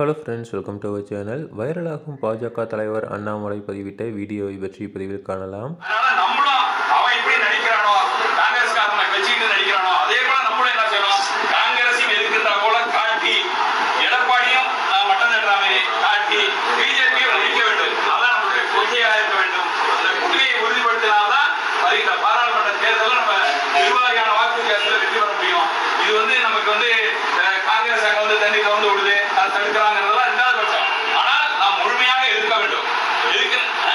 hello friends welcome to our channel வைரலாகும் பாஜக தலைவர் அண்ணாமலை பதிவிட்ட வீடியோவை பற்றி பதிவில் காணலாம் அதனால நம்மளும் அவன் இப்படி நடிக்கிறானோ காங்கிரஸ்காரனை வச்சுக்கிட்டு நடிக்கிறானோ அதே போல நம்மளும் என்ன செய்யணும் காங்கிரஸையும் எதிர்க்கின்ற போல காட்டி எடப்பாடியும் அஹ், மட்டம் தட்டுற மாதிரி காட்டி பிஜேபியும் நடிக்க வேண்டும் அதான் நம்மளுடைய கொள்கையாக இருக்க வேண்டும் அந்த கொள்கையை உறுதிப்படுத்தினால்தான் வருகின்ற பாராளுமன்ற தேர்தலில் நம்ம நிர்வாகியான வாக்கு வித்தியாசத்தில் வெற்றி பெற முடியும் இது வந்து நமக்கு வந்து அஹ், காங்கிரஸ் அங்க வந்து தண்ணி திறந்து விடுது அதை தடுக்கிறாங்கிறதெல்லாம் ரெண்டாவது பட்சம் ஆனால் நாம் முழுமையாக எதிர்க்க வேண்டும் எதுக்கு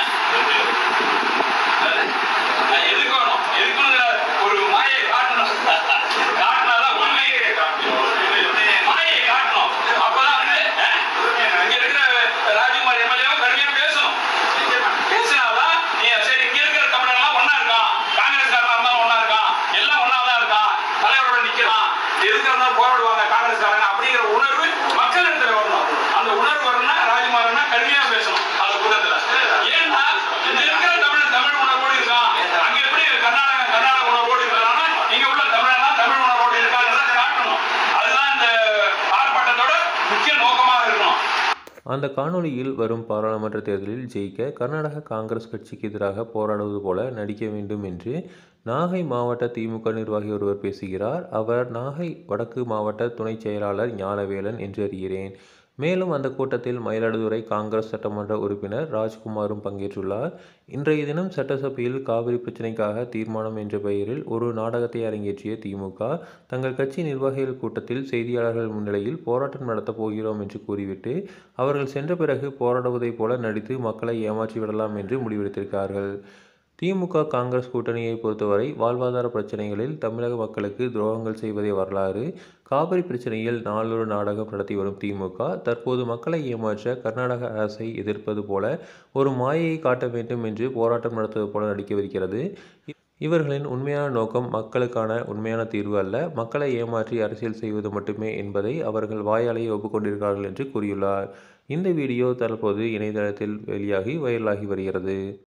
நான் எதுக்கணும் எதுக்குங்கிற ஒரு மாயை காட்டணும் காட்டினாதான் உண்மையை காட்டணும் மாயை காட்டணும் அப்பதான் வந்து அஹ், இங்க இருக்கிற ராஜ்குமார் எம்எல்ஏவும் கடுமையா பேசணும் பேசினாதான் நீ சரி இங்க இருக்கிற தமிழர்லாம் ஒண்ணா இருக்கான் காங்கிரஸ்காரனா இருந்தாலும் ஒண்ணா இருக்கான் எல்லாம் ஒண்ணா தான் இருக்கான் தலைவரோட நிக்கிறான் எதுக்கிறதா போராடுவாங்க காங்கிரஸ்காரங்க அப்படிங்கிற உணர்வு மக்கள் இடத்துல வரணும் அந்த உணர்வு வரணும்னா ராஜ்குமாரனா கடுமையா பேசணும் அந்த கூட்டத்துல ஏன்னா இங்க இருக்கிற தமிழ் தமிழ் உணர்வோடு இருக்கான் அங்க எப்படி கர்நாடக கர்நாடக உணர்வோடு இருக்கானா இங்க உள்ள தமிழனா தமிழ் உணர்வோடு இருக்காங்கிறத காட்டணும் அதுதான் இந்த ஆர்ப்பாட்டத்தோட முக்கிய நோக்கமாக இருக்கணும் அந்த காணொளியில் வரும் பாராளுமன்ற தேர்தலில் ஜெயிக்க கர்நாடக காங்கிரஸ் கட்சிக்கு எதிராக போராடுவது போல நடிக்க வேண்டும் என்று நாகை மாவட்ட திமுக நிர்வாகி ஒருவர் பேசுகிறார் அவர் நாகை வடக்கு மாவட்ட துணைச் செயலாளர் ஞானவேலன் என்று அறிகிறேன் மேலும் அந்த கூட்டத்தில் மயிலாடுதுறை காங்கிரஸ் சட்டமன்ற உறுப்பினர் ராஜ்குமாரும் பங்கேற்றுள்ளார் இன்றைய தினம் சட்டசபையில் காவிரி பிரச்சினைக்காக தீர்மானம் என்ற பெயரில் ஒரு நாடகத்தை அரங்கேற்றிய திமுக தங்கள் கட்சி நிர்வாகிகள் கூட்டத்தில் செய்தியாளர்கள் முன்னிலையில் போராட்டம் நடத்தப் போகிறோம் என்று கூறிவிட்டு அவர்கள் சென்ற பிறகு போராடுவதைப் போல நடித்து மக்களை ஏமாற்றி விடலாம் என்று முடிவெடுத்திருக்கார்கள் திமுக காங்கிரஸ் கூட்டணியை பொறுத்தவரை வாழ்வாதார பிரச்சனைகளில் தமிழக மக்களுக்கு துரோகங்கள் செய்வதே வரலாறு காவிரி பிரச்சனையில் நாளொரு நாடகம் நடத்தி வரும் திமுக தற்போது மக்களை ஏமாற்ற கர்நாடக அரசை எதிர்ப்பது போல ஒரு மாயையை காட்ட வேண்டும் என்று போராட்டம் நடத்துவது போல நடிக்கவிருக்கிறது இவர்களின் உண்மையான நோக்கம் மக்களுக்கான உண்மையான தீர்வு அல்ல மக்களை ஏமாற்றி அரசியல் செய்வது மட்டுமே என்பதை அவர்கள் வாயாலேயே ஒப்புக்கொண்டிருக்கிறார்கள் என்று கூறியுள்ளார் இந்த வீடியோ தற்போது இணையதளத்தில் வெளியாகி வைரலாகி வருகிறது